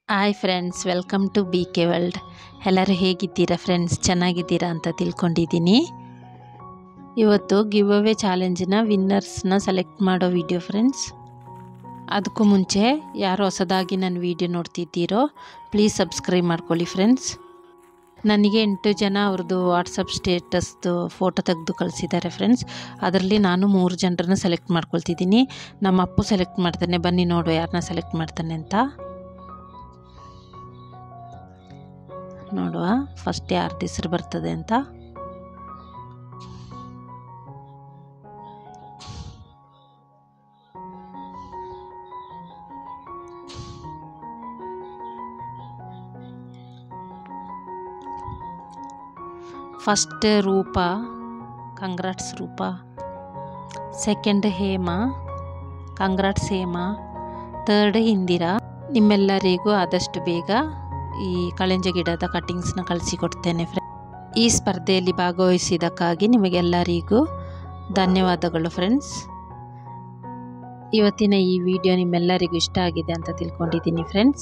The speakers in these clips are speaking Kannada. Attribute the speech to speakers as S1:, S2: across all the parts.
S1: hi friends welcome to B K world ಎಲ್ಲರೂ ಹೇಗಿದ್ದೀರಾ ಫ್ರೆಂಡ್ಸ್ ಚೆನ್ನಾಗಿದ್ದೀರಾ ಅಂತ ತಿಳ್ಕೊಂಡಿದ್ದೀನಿ ಇವತ್ತು ಗಿವ್ ಅವೇ ಚಾಲೆಂಜಿನ ವಿನ್ನರ್ಸ್ನ ಸೆಲೆಕ್ಟ್ ಮಾಡೋ ವಿಡಿಯೋ ಫ್ರೆಂಡ್ಸ್ ಅದಕ್ಕೂ ಮುಂಚೆ ಯಾರು ಹೊಸದಾಗಿ ನನ್ನ ವಿಡಿಯೋ ನೋಡ್ತಿದ್ದೀರೋ ಪ್ಲೀಸ್ ಸಬ್ಸ್ಕ್ರೈಬ್ ಮಾಡ್ಕೊಳ್ಳಿ ಫ್ರೆಂಡ್ಸ್ ನನಗೆ ಎಂಟು ಜನ ಅವ್ರದ್ದು ವಾಟ್ಸಪ್ ಸ್ಟೇಟಸ್ದು ಫೋಟೋ ತೆಗೆದು ಕಳಿಸಿದ್ದಾರೆ ಫ್ರೆಂಡ್ಸ್ ಅದರಲ್ಲಿ ನಾನು ಮೂರು ಜನರನ್ನ ಸೆಲೆಕ್ಟ್ ಮಾಡ್ಕೊಳ್ತಿದ್ದೀನಿ ನಮ್ಮ ಅಪ್ಪು ಸೆಲೆಕ್ಟ್ ಮಾಡ್ತಾನೆ ಬನ್ನಿ ನೋಡುವ ಯಾರನ್ನ ಸೆಲೆಕ್ಟ್ ಮಾಡ್ತಾನೆ ಅಂತ ನೋಡುವ ಫಸ್ಟ್ ಯಾರ್ದು ಹೆಸರು ಬರ್ತದೆ ಅಂತ first Rupa congrats Rupa second Hema congrats Hema third Indira ನಿಮ್ಮೆಲ್ಲರಿಗೂ ಆದಷ್ಟು ಬೇಗ ಈ ಕಳೆಂಜ ಗಿಡದ ಕಟ್ಟಿಂಗ್ಸ್ನ ಕಳಿಸಿಕೊಡ್ತೇನೆ ಫ್ರೆಂಡ್ ಈ ಸ್ಪರ್ಧೆಯಲ್ಲಿ ಭಾಗವಹಿಸಿದ್ದಕ್ಕಾಗಿ ನಿಮಗೆಲ್ಲರಿಗೂ ಧನ್ಯವಾದಗಳು ಫ್ರೆಂಡ್ಸ್ ಇವತ್ತಿನ ಈ ವಿಡಿಯೋ ನಿಮ್ಮೆಲ್ಲರಿಗೂ ಇಷ್ಟ ಆಗಿದೆ ಅಂತ ತಿಳ್ಕೊಂಡಿದ್ದೀನಿ ಫ್ರೆಂಡ್ಸ್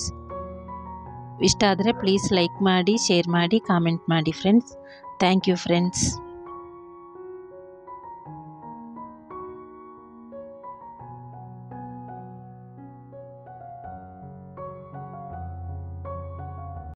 S1: ಇಷ್ಟ ಆದರೆ ಪ್ಲೀಸ್ ಲೈಕ್ ಮಾಡಿ ಶೇರ್ ಮಾಡಿ ಕಾಮೆಂಟ್ ಮಾಡಿ ಫ್ರೆಂಡ್ಸ್ ಥ್ಯಾಂಕ್ ಯು ಫ್ರೆಂಡ್ಸ್